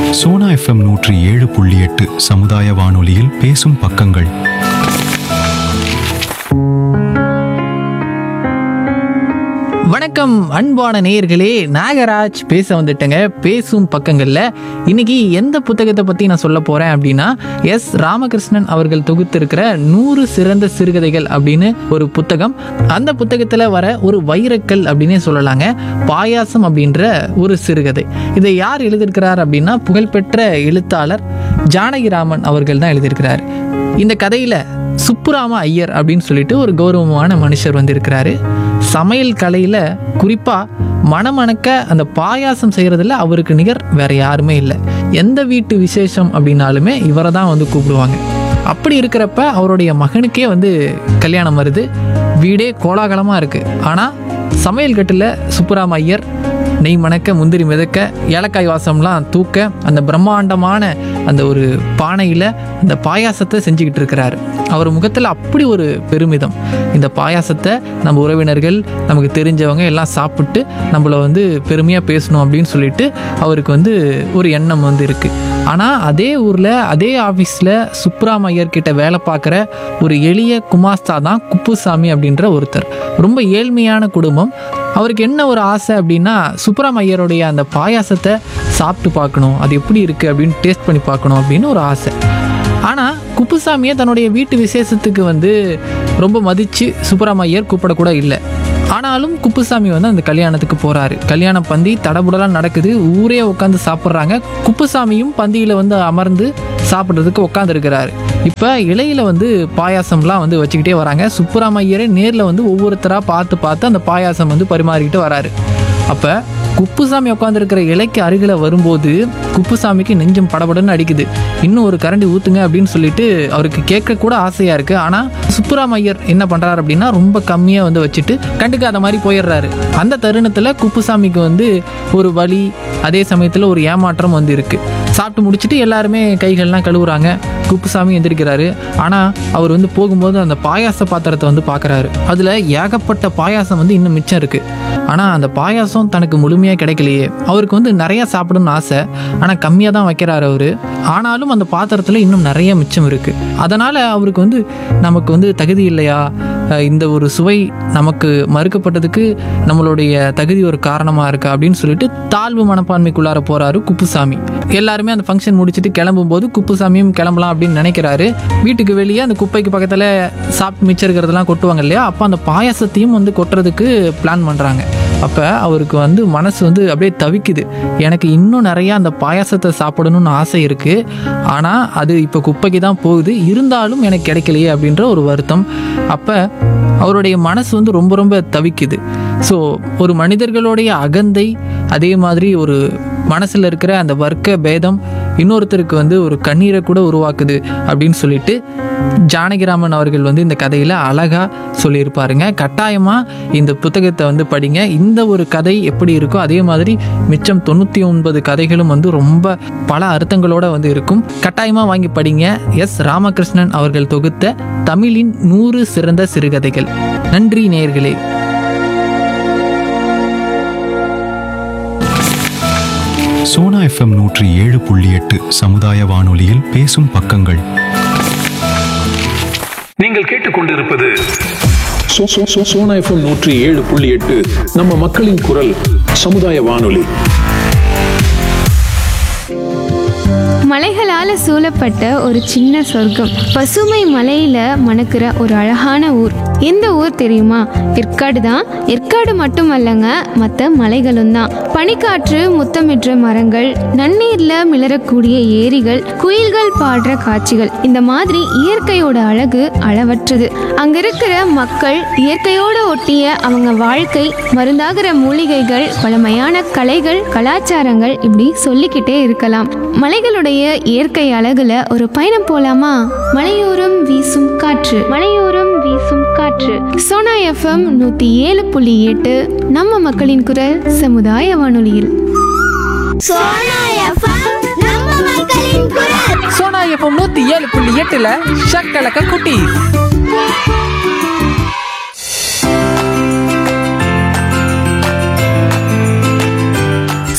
Sona FM நூற்றி ஏழு புள்ளி எட்டு சமுதாய வானொலியில் பேசும் பக்கங்கள் வணக்கம் அன்பான நேயர்களே நாகராஜ் பேச வந்துட்டேங்க பேசும் பக்கங்களில் இன்னைக்கு எந்த புத்தகத்தை பற்றி நான் சொல்ல போகிறேன் அப்படின்னா எஸ் ராமகிருஷ்ணன் அவர்கள் தொகுத்திருக்கிற நூறு சிறந்த சிறுகதைகள் அப்படின்னு ஒரு புத்தகம் அந்த புத்தகத்தில் வர ஒரு வைரக்கல் அப்படின்னே சொல்லலாங்க பாயாசம் அப்படின்ற ஒரு சிறுகதை இதை யார் எழுதியிருக்கிறார் அப்படின்னா புகழ்பெற்ற எழுத்தாளர் ஜானகிராமன் அவர்கள் தான் எழுதியிருக்கிறார் இந்த கதையில் சுப்புராம ஐயர் அப்படின்னு சொல்லிட்டு ஒரு கௌரவமான மனுஷர் வந்திருக்கிறாரு சமையல் கலையில் குறிப்பாக மணமணக்க அந்த பாயாசம் செய்கிறதுல அவருக்கு நிகர் வேற யாருமே இல்லை எந்த வீட்டு விசேஷம் அப்படின்னாலுமே இவரை தான் வந்து கூப்பிடுவாங்க அப்படி இருக்கிறப்ப அவருடைய மகனுக்கே வந்து கல்யாணம் வருது வீடே கோலாகலமாக இருக்குது ஆனால் சமையல் கட்டில் சுப்புராம ஐயர் நெய் மணக்க முந்திரி மிதக்க ஏலக்காய் வாசம்லாம் தூக்க அந்த பிரம்மாண்டமான அந்த ஒரு பானையில் அந்த பாயாசத்தை செஞ்சுக்கிட்டு இருக்கிறாரு அவர் முகத்தில் அப்படி ஒரு பெருமிதம் இந்த பாயாசத்தை நம்ம உறவினர்கள் நமக்கு தெரிஞ்சவங்க எல்லாம் சாப்பிட்டு நம்மளை வந்து பெருமையாக பேசணும் அப்படின்னு சொல்லிட்டு அவருக்கு வந்து ஒரு எண்ணம் வந்து இருக்குது ஆனால் அதே ஊரில் அதே ஆஃபீஸில் சுப்ராம் ஐயர் கிட்ட வேலை பார்க்குற ஒரு எளிய குமாஸ்தா தான் குப்புசாமி அப்படின்ற ஒருத்தர் ரொம்ப ஏழ்மையான குடும்பம் அவருக்கு என்ன ஒரு ஆசை அப்படின்னா சுப்ராம் ஐயருடைய அந்த பாயாசத்தை சாப்பிட்டு பார்க்கணும் அது எப்படி இருக்குது அப்படின்னு டேஸ்ட் பண்ணி பார்க்கணும் அப்படின்னு ஒரு ஆசை ஆனால் குப்புசாமியை தன்னுடைய வீட்டு விசேஷத்துக்கு வந்து ரொம்ப மதித்து சுப்ராம் ஐயர் கூப்பிடக்கூட இல்லை ஆனாலும் குப்புசாமி வந்து அந்த கல்யாணத்துக்கு போகிறாரு கல்யாண பந்தி தடபுடலாம் நடக்குது ஊரே உட்காந்து சாப்பிட்றாங்க குப்புசாமியும் பந்தியில் வந்து அமர்ந்து சாப்பிட்றதுக்கு உட்காந்துருக்கிறாரு இப்போ இலையில வந்து பாயாசம்லாம் வந்து வச்சுக்கிட்டே வராங்க சுப்புராமையரே நேரில் வந்து ஒவ்வொருத்தராக பார்த்து பார்த்து அந்த பாயாசம் வந்து பரிமாறிக்கிட்டு வராரு அப்போ குப்புசாமி உட்காந்துருக்கிற இலைக்கு அருகில் வரும்போது குப்புசாமிக்கு நெஞ்சம் படபடன்னு அடிக்குது இன்னும் ஒரு கரண்டி ஊற்றுங்க அப்படின்னு சொல்லிட்டு அவருக்கு கேட்க கூட ஆசையாக இருக்குது ஆனால் சுப்புராம் ஐயர் என்ன பண்ணுறாரு அப்படின்னா ரொம்ப கம்மியாக வந்து வச்சுட்டு கண்டுக்காத மாதிரி போயிடுறாரு அந்த தருணத்தில் குப்புசாமிக்கு வந்து ஒரு வலி அதே சமயத்தில் ஒரு ஏமாற்றம் வந்து இருக்குது சாப்பிட்டு முடிச்சுட்டு எல்லாருமே கைகள்லாம் கழுவுறாங்க குப்புசாமி எந்திரிக்கிறாரு ஆனால் அவர் வந்து போகும்போது அந்த பாயாச பாத்திரத்தை வந்து பார்க்குறாரு அதில் ஏகப்பட்ட பாயாசம் வந்து இன்னும் மிச்சம் இருக்குது ஆனால் அந்த பாயாசம் தனக்கு முழுமையாக கிடைக்கலையே அவருக்கு வந்து நிறையா சாப்பிடணும்னு ஆசை ஆனால் கம்மியாக தான் வைக்கிறாரு அவர் ஆனாலும் அந்த பாத்திரத்தில் இன்னும் நிறைய மிச்சம் இருக்குது அதனால் அவருக்கு வந்து நமக்கு வந்து தகுதி இல்லையா அஹ் இந்த ஒரு சுவை நமக்கு மறுக்கப்பட்டதுக்கு நம்மளுடைய தகுதி ஒரு காரணமாக இருக்கா அப்படின்னு சொல்லிட்டு தாழ்வு மனப்பான்மைக்குள்ளார போகிறாரு குப்புசாமி எல்லாருமே அந்த ஃபங்க்ஷன் முடிச்சுட்டு கிளம்பும்போது குப்புசாமியும் கிளம்பலாம் அப்படின்னு நினைக்கிறாரு வீட்டுக்கு வெளியே அந்த குப்பைக்கு பக்கத்தில் சாப்பிட்டு மிச்சம் இருக்கிறதெல்லாம் கொட்டுவாங்க இல்லையா அப்போ அந்த பாயாசத்தையும் வந்து கொட்டுறதுக்கு பிளான் பண்ணுறாங்க அப்போ அவருக்கு வந்து மனசு வந்து அப்படியே தவிக்குது எனக்கு இன்னும் நிறையா அந்த பாயாசத்தை சாப்பிடணும்னு ஆசை இருக்குது ஆனால் அது இப்போ குப்பைக்கு தான் போகுது இருந்தாலும் எனக்கு கிடைக்கலையே அப்படின்ற ஒரு வருத்தம் அப்போ அவருடைய மனசு வந்து ரொம்ப ரொம்ப தவிக்குது ஸோ ஒரு மனிதர்களுடைய அகந்தை அதே மாதிரி ஒரு மனசில் இருக்கிற அந்த வர்க்க பேதம் இன்னொருத்தருக்கு வந்து ஒரு கண்ணீரை கூட உருவாக்குது அப்படின்னு சொல்லிட்டு ஜானகிராமன் அவர்கள் வந்து இந்த கதையில் அழகாக சொல்லியிருப்பாருங்க கட்டாயமாக இந்த புத்தகத்தை வந்து படிங்க இந்த ஒரு கதை எப்படி இருக்கோ அதே மாதிரி மிச்சம் தொண்ணூற்றி ஒன்பது கதைகளும் வந்து ரொம்ப பல அர்த்தங்களோட வந்து இருக்கும் கட்டாயமாக வாங்கி படிங்க எஸ் ராமகிருஷ்ணன் அவர்கள் தொகுத்த தமிழின் நூறு சிறந்த சிறுகதைகள் நன்றி நேயர்களே சோனா எஃப்எம் நூற்றி ஏழு புள்ளி எட்டு சமுதாய வானொலியில் பேசும் பக்கங்கள் நீங்கள் கேட்டுக்கொண்டிருப்பது சோ- சோ- சோ- சோனா எஃப்எம் நூற்றி ஏழு புள்ளி எட்டு நம்ம மக்களின் குரல் சமுதாய வானொலி மலைகளால சூழப்பட்ட ஒரு சின்ன சொர்க்கம் பசுமை மலையில மணக்கிற ஒரு அழகான ஊர் எந்த ஊர் தெரியுமா ஏற்காடு தான் ஏற்காடு மட்டுமல்லங்க மற்ற மலைகளும் தான் பனிக்காற்று முத்தமிடுற மரங்கள் நன்னீர்ல மிளறக்கூடிய ஏரிகள் குயில்கள் பாடுற காட்சிகள் இந்த மாதிரி இயற்கையோட அழகு அளவற்றது அங்க இருக்கிற மக்கள் இயற்கையோட ஒட்டிய அவங்க வாழ்க்கை மருந்தாகிற மூலிகைகள் பழமையான கலைகள் கலாச்சாரங்கள் இப்படி சொல்லிக்கிட்டே இருக்கலாம் மலைகளுடைய இயற்கை அழகுல ஒரு பயணம் போலாமா மலையோரம் வீசும் காற்று மலையோரம் வீசும் காற்று சோனா எஃப்எம் நூத்தி ஏழு புள்ளி எட்டு நம்ம மக்களின் குரல் சமுதாய வானொலியில் சோனா எஃப்எம் நம்ம மக்களின் குரல் சோனா எஃப்எம் நூற்றி ஏழு புள்ளி எட்டில் ஷக்கலக்க குட்டி சோனா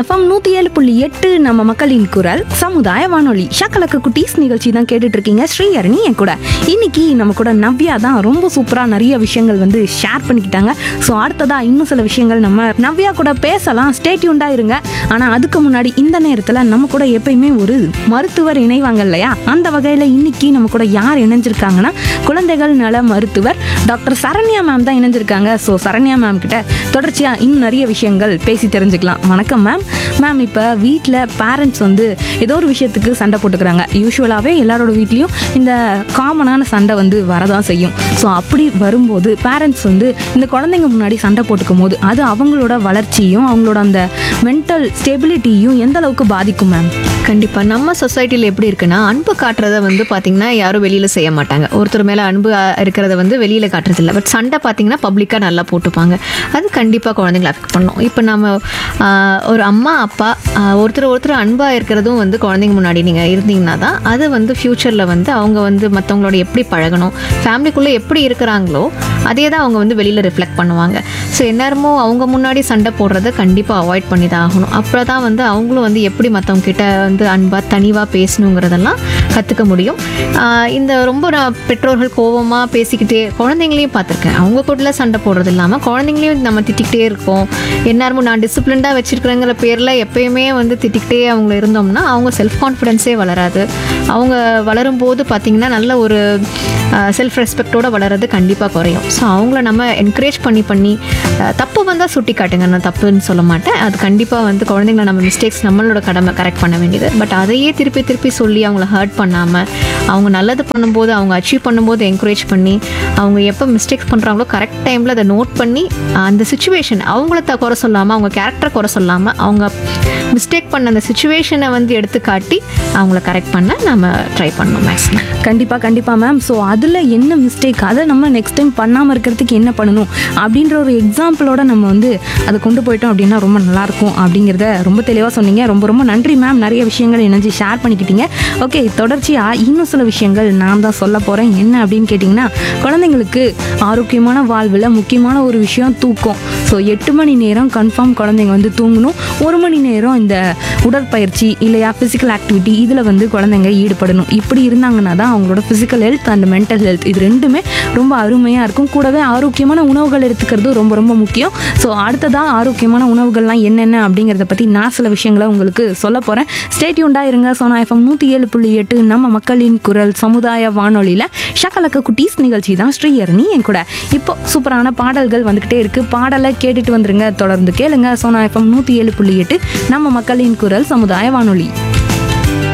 எஃப்எம் நூற்றி ஏழு புள்ளி எட்டு நம்ம மக்களின் குரல் சமுதாய வானொலி ஷக்கலக்க குட்டீஸ் நிகழ்ச்சி தான் கேட்டுட்டு இருக்கீங்க ஸ்ரீஹரணி என் கூட இன்னைக்கு நம்ம கூட நவ்யா தான் ரொம்ப சூப்பராக நிறைய விஷயங்கள் வந்து ஷேர் பண்ணிக்கிட்டாங்க ஸோ அடுத்ததா இன்னும் சில விஷயங்கள் நம்ம நவ்யா கூட பேசலாம் ஸ்டேட்யூண்டா இருங்க ஆனால் அதுக்கு முன்னாடி இந்த நேரத்தில் நம்ம கூட எப்பயுமே ஒரு மருத்துவர் இணைவாங்க இல்லையா அந்த வகையில் இன்னைக்கு நம்ம கூட யார் இணைஞ்சிருக்காங்கன்னா குழந்தைகள் நல மருத்துவர் டாக்டர் சரண்யா மேம் தான் இணைஞ்சிருக்காங்க ஸோ சரண்யா மேம் கிட்ட தொடர்ச்சியாக இன்னும் நிறைய விஷயங்கள் பேசி தெரிஞ்சுக்கலாம் வணக்கம் மேம் மேம் இப்போ வீட்டில் பேரண்ட்ஸ் வந்து ஏதோ ஒரு விஷயத்துக்கு சண்டை போட்டுக்கிறாங்க யூஸ்வலாகவே எல்லாரோட வீட்லேயும் இந்த காமனான சண்டை வந்து வரதான் செய்யும் ஸோ அப்படி வரும்போது பேரண்ட்ஸ் வந்து இந்த குழந்தைங்க முன்னாடி சண்டை போட்டுக்கும் போது அது அவங்களோட வளர்ச்சியும் அவங்களோட அந்த மென்டல் ஸ்டெபிலிட்டியும் எந்த அளவுக்கு பாதிக்கும் மேம் கண்டிப்பா நம்ம சொசைட்டில எப்படி இருக்குன்னா அன்பு காட்டுறத வந்து பாத்தீங்கன்னா யாரும் வெளியில செய்ய மாட்டாங்க ஒருத்தர் மேல அன்பு அஹ், இருக்கிறத வந்து வெளியில காட்டுறது இல்லை பட் சண்டை பாத்தீங்கன்னா பப்ளிக்கா நல்லா போட்டுப்பாங்க அது கண்டிப்பா குழந்தைங்களை அஃபெக்ட் பண்ணும் இப்போ நம்ம ஆஹ், ஒரு அம்மா அப்பா ஆஹ், ஒருத்தர் ஒருத்தர் அன்பா இருக்கிறதும் வந்து குழந்தைங்க முன்னாடி நீங்க இருந்தீங்கன்னா தான் அது வந்து ஃபியூச்சர்ல வந்து அவங்க வந்து மற்றவங்களோட எப்படி பழகணும் ஃபேமிலிக்குள்ள எப்படி இருக்கிறாங்களோ அதே தான் அவங்க வந்து வெளியில ரிஃப்ளெக்ட் பண்ணுவாங்க ஸோ எந்நேரமும் அவங்க முன்னாடி சண்டை போடுறத கண்டிப்பாக அவாய்ட் பண்ணி தான் ஆகணும் அப்புறம் தான் வந்து அவங்களும் வந்து எப்படி மற்றவங்க கிட்ட வந்து அன்பாக தனிவாக பேசணுங்கிறதெல்லாம் கற்றுக்க முடியும் ஆஹ் இந்த ரொம்ப நான் பெற்றோர்கள் கோவமாக பேசிக்கிட்டே குழந்தைங்களையும் பார்த்துருக்கேன் அவங்க கூட சண்டை போடுறது இல்லாமல் குழந்தைங்களையும் நம்ம திட்டிக்கிட்டே இருக்கோம் எந்நேரமும் நான் டிசிப்ளின்டாக வச்சிருக்கிறேங்கிற பேரில் எப்பயுமே வந்து திட்டிக்கிட்டே அவங்க இருந்தோம்னா அவங்க செல்ஃப் கான்ஃபிடென்ஸே வளராது அவங்க வளரும்போது பார்த்திங்கன்னா நல்ல ஒரு செல்ஃப் ரெஸ்பெக்டோட வளர்றது கண்டிப்பாக குறையும் ஸோ அவங்கள நம்ம என்கரேஜ் பண்ணி பண்ணி அஹ், தப்பு வந்தால் சுட்டி காட்டுங்க நான் தப்புன்னு சொல்ல மாட்டேன் அது கண்டிப்பாக வந்து குழந்தைங்கள நம்ம மிஸ்டேக்ஸ் நம்மளோட கடமை கரெக்ட் பண்ண வேண்டியது பட் அதையே திருப்பி திருப்பி சொல்லி அவங்கள ஹர்ட் பண்ணாமல் அவங்க நல்லது பண்ணும்போது அவங்க அச்சீவ் பண்ணும்போது என்கரேஜ் பண்ணி அவங்க எப்போ மிஸ்டேக்ஸ் பண்ணுறாங்களோ கரெக்ட் டைமில் அதை நோட் பண்ணி அந்த சுச்சுவேஷன் அவங்கள த குறை சொல்லாமல் அவங்க கேரக்டரை குறை சொல்லாமல் அவங்க மிஸ்டேக் பண்ண அந்த சுச்சுவேஷனை வந்து எடுத்து காட்டி அவங்கள கரெக்ட் பண்ண நம்ம ட்ரை பண்ணணும் மேக்ஸிமம் கண்டிப்பாக கண்டிப்பாக மேம் ஸோ அதில் என்ன மிஸ்டேக் அதை நம்ம நெக்ஸ்ட் டைம் பண்ணாமல் இருக்கிறதுக்கு என்ன பண்ணணும் அப்படின்ற ஒரு எக்ஸாம்பிளோட நம்ம வந்து அதை கொண்டு போயிட்டோம் அப்படின்னா ரொம்ப நல்லாயிருக்கும் அப்படிங்கிறத ரொம்ப தெளிவாக சொன்னீங்க ரொம்ப ரொம்ப நன்றி மேம் நிறைய விஷயங்கள் இணைஞ்சு ஷேர் பண்ணிக்கிட்டீங்க ஓகே தொடர்ச்சியாக இன்னும் சில விஷயங்கள் நான் தான் சொல்ல போகிறேன் என்ன அப்படின்னு கேட்டிங்கன்னா குழந்தைங்களுக்கு ஆரோக்கியமான வாழ்வில் முக்கியமான ஒரு விஷயம் தூக்கம் ஸோ எட்டு மணி நேரம் கன்ஃபார்ம் குழந்தைங்க வந்து தூங்கணும் ஒரு மணி நேரம் இந்த உடற்பயிற்சி இல்லையா ஃபிசிக்கல் ஆக்டிவிட்டி இதில் வந்து குழந்தைங்க ஈடுபடணும் இப்படி இருந்தாங்கன்னா தான் அவங்களோட physical health and mental health இது ரெண்டுமே ரொம்ப அருமையாக இருக்கும் கூடவே ஆரோக்கியமான உணவுகள் எடுத்துக்கிறது ரொம்ப ரொம்ப முக்கியம் ஸோ அடுத்ததாக ஆரோக்கியமான உணவுகள்லாம் என்னென்ன அப்படிங்கிறத பற்றி நான் சில விஷயங்களை உங்களுக்கு சொல்ல போகிறேன் ஸ்டேட்யூண்டாக இருங்க சோனா எஃப்எம் நூற்றி ஏழு புள்ளி எட்டு நம்ம மக்களின் குரல் சமுதாய வானொலியில் ஷக்கலக்க குட்டீஸ் நிகழ்ச்சி தான் ஸ்ரீஹரணி என் கூட இப்போ சூப்பரான பாடல்கள் வந்துக்கிட்டே இருக்குது பாடலை கேட்டுட்டு வந்துருங்க தொடர்ந்து கேளுங்க சோனா எஃப்எம் நூற்றி ஏழு புள்ளி எட்டு நம்ம மக்களின் குரல் சமுதாய வானொலி